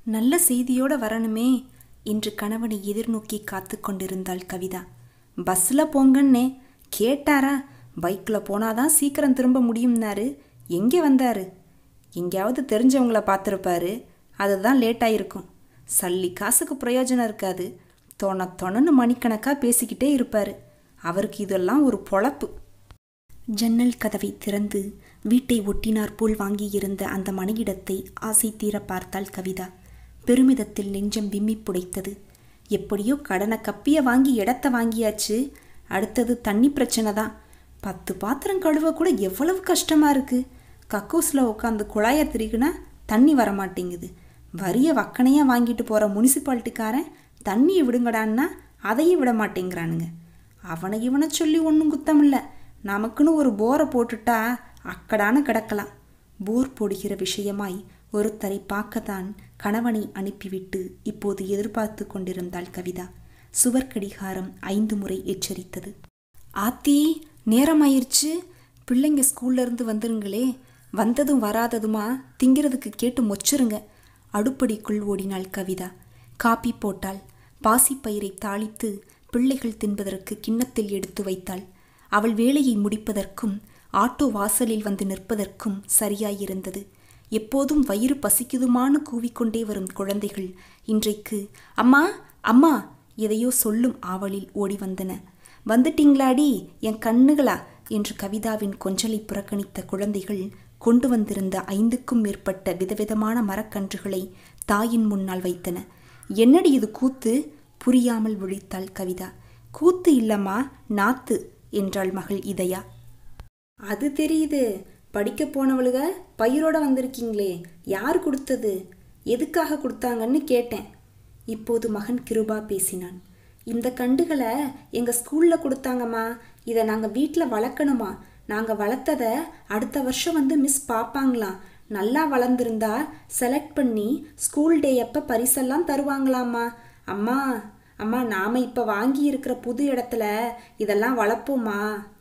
நல்ல செய்தியோட வரணுமே என்று கணவனை எதிர்நோக்கி காத்து கொண்டிருந்தாள் கவிதா பஸ்ஸில் போங்கன்னே கேட்டாரா பைக்கில் போனாதான் சீக்கிரம் திரும்ப முடியும்னாரு எங்கே வந்தாரு எங்கேயாவது தெரிஞ்சவங்கள பார்த்துருப்பாரு அதுதான் லேட்டாக இருக்கும் சல்லி காசுக்கு பிரயோஜனம் இருக்காது தொண தொணன்னு மணிக்கணக்காக பேசிக்கிட்டே இருப்பார் அவருக்கு இதெல்லாம் ஒரு பொழப்பு ஜன்னல் கதவை திறந்து வீட்டை ஒட்டினார் போல் வாங்கியிருந்த அந்த மணியிடத்தை ஆசை தீர பார்த்தாள் கவிதா பெருமிதத்தில் நெஞ்சம் விம்மி புடைத்தது எப்படியோ கடனை கப்பிய வாங்கி இடத்த வாங்கியாச்சு அடுத்தது தண்ணி பிரச்சனை தான் பத்து பாத்திரம் கழுவ கூட எவ்வளவு கஷ்டமா இருக்கு கக்கூஸில் உட்காந்து குழாய திரிகுனா தண்ணி வர மாட்டேங்குது வரிய வக்கனையாக வாங்கிட்டு போகிற முனிசிபாலிட்டிக்காரன் தண்ணியை விடுங்கடான்னா அதையும் விட மாட்டேங்கிறானுங்க அவனை இவனை சொல்லி ஒன்றும் குத்தமில்ல நமக்குன்னு ஒரு போரை போட்டுட்டா அக்கடான கிடக்கலாம் போர் போடுகிற விஷயமாய் ஒருத்தரை பார்க்கத்தான் கணவனை அனுப்பிவிட்டு இப்போது எதிர்பார்த்து கொண்டிருந்தாள் கவிதா சுவர்க்கடிகாரம் ஐந்து முறை எச்சரித்தது ஆத்தி நேரமாயிருச்சு பிள்ளைங்க ஸ்கூல்ல இருந்து வந்துருங்களே வந்ததும் வராததுமா திங்கிறதுக்கு கேட்டு மொச்சிருங்க அடுப்படிக்குள் ஓடினாள் கவிதா காப்பி போட்டாள் பாசிப்பயிரை தாளித்து பிள்ளைகள் தின்பதற்கு கிண்ணத்தில் எடுத்து வைத்தாள் அவள் வேலையை முடிப்பதற்கும் ஆட்டோ வாசலில் வந்து நிற்பதற்கும் சரியாயிருந்தது எப்போதும் வயிறு பசிக்குதுமான்னு கூவிக்கொண்டே வரும் குழந்தைகள் இன்றைக்கு அம்மா அம்மா எதையோ சொல்லும் ஆவலில் ஓடி வந்தன வந்துட்டீங்களாடி என் கண்ணுகளா என்று கவிதாவின் கொஞ்சலை புறக்கணித்த குழந்தைகள் கொண்டு வந்திருந்த ஐந்துக்கும் மேற்பட்ட விதவிதமான மரக்கன்றுகளை தாயின் முன்னால் வைத்தன என்னடி இது கூத்து புரியாமல் விழித்தாள் கவிதா கூத்து இல்லம்மா நாத்து என்றாள் மகள் இதயா அது தெரியுது படிக்க போனவளுக பயிரோட வந்திருக்கீங்களே யார் கொடுத்தது எதுக்காக கொடுத்தாங்கன்னு கேட்டேன் இப்போது மகன் கிருபா பேசினான் இந்த கண்டுகளை எங்கள் ஸ்கூலில் கொடுத்தாங்கம்மா இதை நாங்கள் வீட்டில் வளர்க்கணுமா நாங்கள் வளர்த்ததை அடுத்த வருஷம் வந்து மிஸ் பார்ப்பாங்களாம் நல்லா வளர்ந்துருந்தா செலக்ட் பண்ணி ஸ்கூல் டே அப்போ பரிசெல்லாம் தருவாங்களாம்மா அம்மா அம்மா நாம் இப்போ வாங்கி இருக்கிற புது இடத்துல இதெல்லாம் வளர்ப்போமா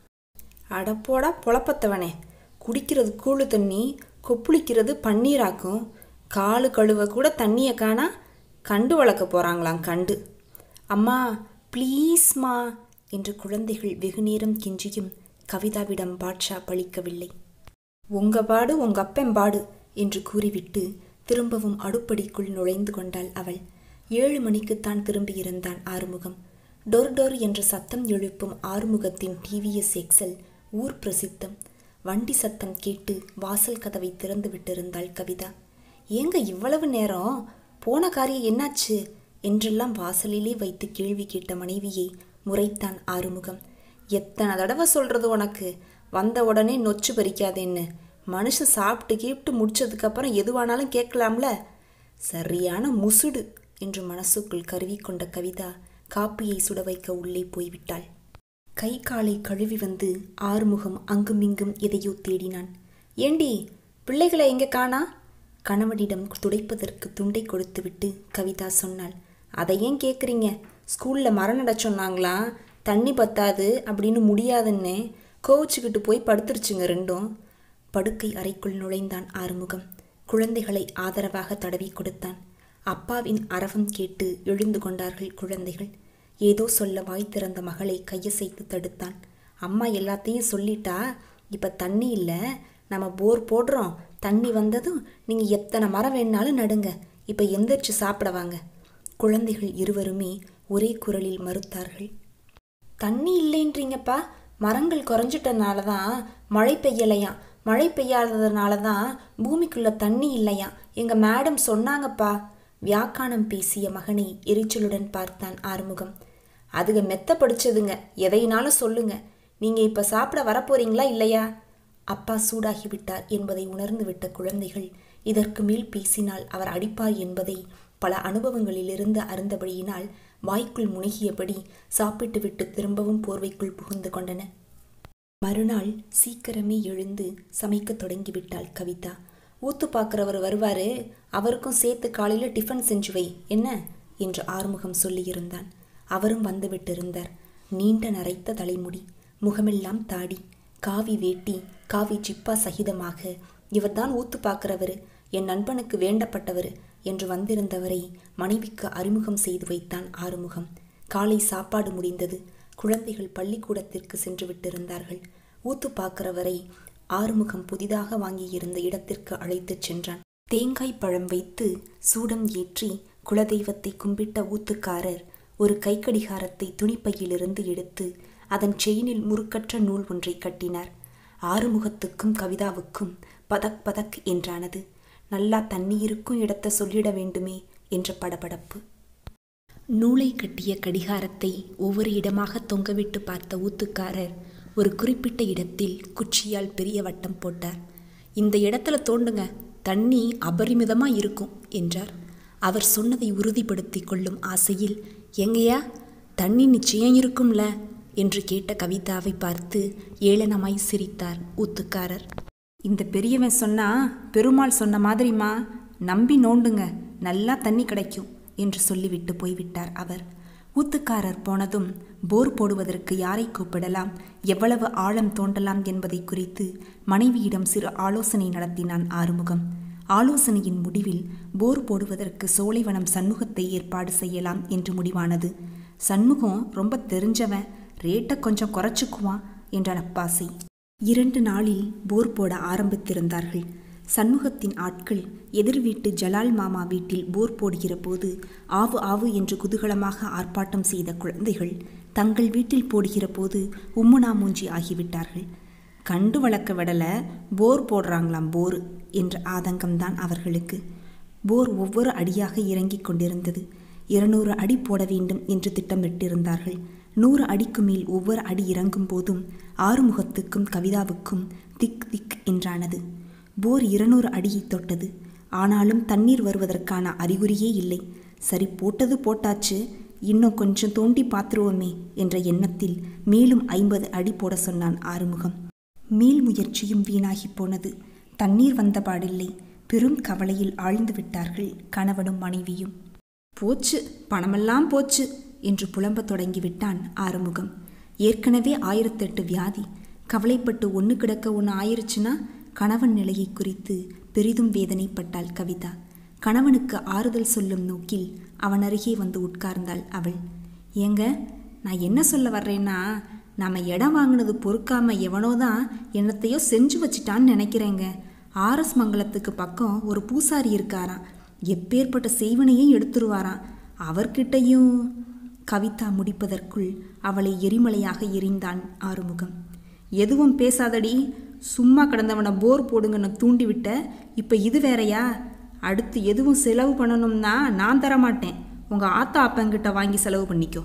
அடப்போடா பொழப்பத்தவனே குடிக்கிறது கூழு தண்ணி கொப்புளிக்கிறது பன்னீராக்கும் காலு கழுவ கூட தண்ணியை காணா கண்டு வளர்க்க போகிறாங்களாம் கண்டு அம்மா ப்ளீஸ்மா என்று குழந்தைகள் வெகுநேரம் கெஞ்சியும் கவிதாவிடம் பாட்ஷா பழிக்கவில்லை உங்க பாடு உங்க அப்பன் பாடு என்று கூறிவிட்டு திரும்பவும் அடுப்படிக்குள் நுழைந்து கொண்டாள் அவள் ஏழு மணிக்குத்தான் திரும்பியிருந்தான் ஆறுமுகம் டொர் டொர் என்ற சத்தம் எழுப்பும் ஆறுமுகத்தின் டிவிஎஸ் எக்ஸல் ஊர் பிரசித்தம் வண்டி சத்தம் கேட்டு வாசல் கதவை திறந்து விட்டிருந்தாள் கவிதா ஏங்க இவ்வளவு நேரம் போன காரியம் என்னாச்சு என்றெல்லாம் வாசலிலே வைத்து கேள்வி கேட்ட மனைவியை முறைத்தான் ஆறுமுகம் எத்தனை தடவை சொல்றது உனக்கு வந்த உடனே நொச்சு பறிக்காதேன்னு மனுஷன் சாப்பிட்டு கீப்பிட்டு முடிச்சதுக்கப்புறம் எதுவானாலும் கேட்கலாம்ல சரியான முசுடு என்று மனசுக்குள் கருவிக்கொண்ட கவிதா காப்பியை சுட வைக்க உள்ளே போய்விட்டாள் கை காலை கழுவி வந்து ஆறுமுகம் அங்குமிங்கும் எதையோ தேடினான் ஏண்டி பிள்ளைகளை எங்க காணா கணவனிடம் துடைப்பதற்கு துண்டை கொடுத்துவிட்டு கவிதா சொன்னாள் அதை ஏன் கேட்குறீங்க ஸ்கூலில் மரம் நட சொன்னாங்களா தண்ணி பத்தாது அப்படின்னு முடியாதுன்னு கோவிச்சுக்கிட்டு போய் படுத்துருச்சுங்க ரெண்டும் படுக்கை அறைக்குள் நுழைந்தான் ஆறுமுகம் குழந்தைகளை ஆதரவாக தடவி கொடுத்தான் அப்பாவின் அரவம் கேட்டு எழுந்து கொண்டார்கள் குழந்தைகள் ஏதோ சொல்ல வாய் திறந்த மகளை கையசைத்து தடுத்தான் அம்மா எல்லாத்தையும் சொல்லிட்டா இப்போ தண்ணி இல்லை நம்ம போர் போடுறோம் தண்ணி வந்ததும் நீங்கள் எத்தனை மரம் வேணாலும் நடுங்க இப்போ எந்திரிச்சு சாப்பிட வாங்க குழந்தைகள் இருவருமே ஒரே குரலில் மறுத்தார்கள் தண்ணி இல்லைன்றீங்கப்பா மரங்கள் குறைஞ்சிட்டனால தான் மழை பெய்யலையாம் மழை பெய்யாததுனால தான் பூமிக்குள்ள தண்ணி இல்லையாம் எங்க மேடம் சொன்னாங்கப்பா வியாக்கானம் பேசிய மகனை எரிச்சலுடன் பார்த்தான் ஆறுமுகம் அதுக மெத்த படிச்சதுங்க எதையினாலும் சொல்லுங்க நீங்க இப்ப சாப்பிட வரப்போறீங்களா இல்லையா அப்பா சூடாகிவிட்டார் என்பதை உணர்ந்து விட்ட குழந்தைகள் இதற்கு மேல் பேசினால் அவர் அடிப்பார் என்பதை பல அனுபவங்களிலிருந்து அறிந்தபடியினால் வாய்க்குள் முனகியபடி சாப்பிட்டுவிட்டு திரும்பவும் போர்வைக்குள் புகுந்து கொண்டன மறுநாள் சீக்கிரமே எழுந்து சமைக்க தொடங்கிவிட்டாள் கவிதா ஊத்து பார்க்குறவர் வருவாரு அவருக்கும் சேர்த்து காலையில் டிஃபன் செஞ்சு வை என்ன என்று ஆறுமுகம் சொல்லியிருந்தான் அவரும் வந்துவிட்டிருந்தார் நீண்ட நரைத்த தலைமுடி முகமெல்லாம் தாடி காவி வேட்டி காவி ஜிப்பா சகிதமாக இவர்தான் ஊத்து பார்க்கிறவர் என் நண்பனுக்கு வேண்டப்பட்டவர் என்று வந்திருந்தவரை மனைவிக்கு அறிமுகம் செய்து வைத்தான் ஆறுமுகம் காலை சாப்பாடு முடிந்தது குழந்தைகள் பள்ளிக்கூடத்திற்கு சென்று விட்டிருந்தார்கள் ஊத்து பார்க்கிறவரை ஆறுமுகம் புதிதாக வாங்கியிருந்த இடத்திற்கு அழைத்துச் சென்றான் தேங்காய் பழம் வைத்து சூடம் ஏற்றி குலதெய்வத்தை கும்பிட்ட ஊத்துக்காரர் ஒரு கைக்கடிகாரத்தை துணிப்பையிலிருந்து எடுத்து அதன் செயினில் முறுக்கற்ற நூல் ஒன்றை கட்டினார் ஆறுமுகத்துக்கும் கவிதாவுக்கும் பதக் பதக் என்றானது நல்லா தண்ணி இருக்கும் இடத்தை சொல்லிட வேண்டுமே என்ற படபடப்பு நூலை கட்டிய கடிகாரத்தை ஒவ்வொரு இடமாக தொங்கவிட்டு பார்த்த ஊத்துக்காரர் ஒரு குறிப்பிட்ட இடத்தில் குச்சியால் பெரிய வட்டம் போட்டார் இந்த இடத்துல தோண்டுங்க தண்ணி அபரிமிதமாக இருக்கும் என்றார் அவர் சொன்னதை உறுதிப்படுத்திக் கொள்ளும் ஆசையில் எங்கேயா தண்ணி நிச்சயம் இருக்கும்ல என்று கேட்ட கவிதாவை பார்த்து ஏளனமாய் சிரித்தார் ஊத்துக்காரர் இந்த பெரியவன் சொன்னா பெருமாள் சொன்ன மாதிரிமா நம்பி நோண்டுங்க நல்லா தண்ணி கிடைக்கும் என்று சொல்லிவிட்டு போய்விட்டார் அவர் ஊத்துக்காரர் போனதும் போர் போடுவதற்கு யாரை கூப்பிடலாம் எவ்வளவு ஆழம் தோண்டலாம் என்பதை குறித்து மனைவியிடம் சிறு ஆலோசனை நடத்தினான் ஆறுமுகம் ஆலோசனையின் முடிவில் போர் போடுவதற்கு சோலைவனம் சண்முகத்தை ஏற்பாடு செய்யலாம் என்று முடிவானது சண்முகம் ரொம்ப தெரிஞ்சவன் ரேட்டை கொஞ்சம் குறைச்சிக்குவான் என்றான் அப்பாசி இரண்டு நாளில் போர் போட ஆரம்பித்திருந்தார்கள் சண்முகத்தின் ஆட்கள் எதிர் வீட்டு ஜலால் மாமா வீட்டில் போர் போடுகிற போது ஆவு ஆவு என்று குதூகலமாக ஆர்ப்பாட்டம் செய்த குழந்தைகள் தங்கள் வீட்டில் போடுகிற போது உம்முனா மூஞ்சி ஆகிவிட்டார்கள் கண்டு வளர்க்க விடல போர் போடுறாங்களாம் போர் என்ற ஆதங்கம்தான் அவர்களுக்கு போர் ஒவ்வொரு அடியாக இறங்கிக் கொண்டிருந்தது இருநூறு அடி போட வேண்டும் என்று திட்டமிட்டிருந்தார்கள் நூறு அடிக்கு மேல் ஒவ்வொரு அடி இறங்கும் போதும் ஆறுமுகத்துக்கும் கவிதாவுக்கும் திக் திக் என்றானது போர் இருநூறு அடியை தொட்டது ஆனாலும் தண்ணீர் வருவதற்கான அறிகுறியே இல்லை சரி போட்டது போட்டாச்சு இன்னும் கொஞ்சம் தோண்டி பார்த்துருவோமே என்ற எண்ணத்தில் மேலும் ஐம்பது அடி போட சொன்னான் ஆறுமுகம் மேல் முயற்சியும் வீணாகி போனது தண்ணீர் வந்தபாடில்லை பெரும் கவலையில் ஆழ்ந்து விட்டார்கள் கணவனும் மனைவியும் போச்சு பணமெல்லாம் போச்சு என்று புலம்பத் தொடங்கிவிட்டான் ஆறுமுகம் ஏற்கனவே ஆயிரத்தெட்டு வியாதி கவலைப்பட்டு ஒன்று கிடக்க ஒன்று ஆயிருச்சுன்னா கணவன் நிலையை குறித்து பெரிதும் வேதனைப்பட்டாள் கவிதா கணவனுக்கு ஆறுதல் சொல்லும் நோக்கில் அவன் அருகே வந்து உட்கார்ந்தாள் அவள் ஏங்க நான் என்ன சொல்ல வர்றேன்னா நாம் இடம் வாங்கினது பொறுக்காம எவனோ தான் என்னத்தையோ செஞ்சு வச்சிட்டான்னு நினைக்கிறேங்க ஆர்எஸ் மங்கலத்துக்கு பக்கம் ஒரு பூசாரி இருக்காராம் எப்பேற்பட்ட செய்வனையும் எடுத்துருவாராம் அவர்கிட்டையும் கவிதா முடிப்பதற்குள் அவளை எரிமலையாக எரிந்தான் ஆறுமுகம் எதுவும் பேசாதடி சும்மா கிடந்தவனை போர் போடுங்கன்னு தூண்டிவிட்ட இப்போ இது வேறயா அடுத்து எதுவும் செலவு பண்ணணும்னா நான் தரமாட்டேன் உங்கள் ஆத்தா அப்பங்கிட்ட வாங்கி செலவு பண்ணிக்கோ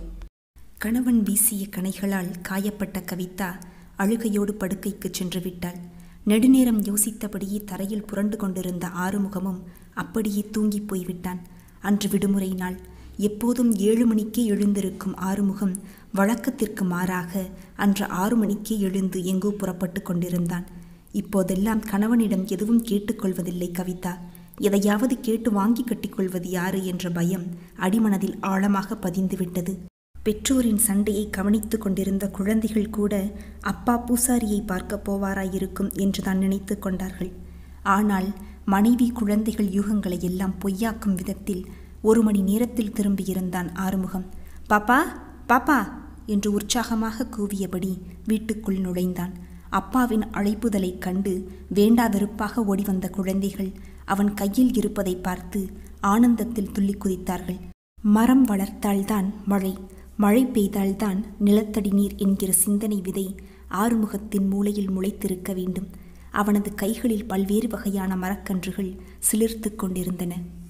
கணவன் வீசிய கணைகளால் காயப்பட்ட கவிதா அழுகையோடு படுக்கைக்கு சென்று விட்டாள் நெடுநேரம் யோசித்தபடியே தரையில் புரண்டு கொண்டிருந்த ஆறுமுகமும் அப்படியே தூங்கி போய்விட்டான் அன்று விடுமுறை நாள் எப்போதும் ஏழு மணிக்கே எழுந்திருக்கும் ஆறுமுகம் வழக்கத்திற்கு மாறாக அன்று ஆறு மணிக்கே எழுந்து எங்கோ புறப்பட்டு கொண்டிருந்தான் இப்போதெல்லாம் கணவனிடம் எதுவும் கேட்டுக்கொள்வதில்லை கவிதா எதையாவது கேட்டு வாங்கி கட்டிக்கொள்வது யாரு என்ற பயம் அடிமனதில் ஆழமாக பதிந்துவிட்டது பெற்றோரின் சண்டையை கவனித்து கொண்டிருந்த குழந்தைகள் கூட அப்பா பூசாரியை பார்க்க போவாராயிருக்கும் என்று தான் நினைத்து கொண்டார்கள் ஆனால் மனைவி குழந்தைகள் யூகங்களை எல்லாம் பொய்யாக்கும் விதத்தில் ஒரு மணி நேரத்தில் திரும்பியிருந்தான் ஆறுமுகம் பாப்பா பாப்பா என்று உற்சாகமாக கூவியபடி வீட்டுக்குள் நுழைந்தான் அப்பாவின் அழைப்புதலைக் கண்டு வேண்டா வெறுப்பாக ஓடிவந்த குழந்தைகள் அவன் கையில் இருப்பதை பார்த்து ஆனந்தத்தில் துள்ளி குதித்தார்கள் மரம் வளர்த்தால்தான் மழை மழை பெய்தால்தான் நிலத்தடி நீர் என்கிற சிந்தனை விதை ஆறுமுகத்தின் மூளையில் முளைத்திருக்க வேண்டும் அவனது கைகளில் பல்வேறு வகையான மரக்கன்றுகள் சிலிர்த்து கொண்டிருந்தன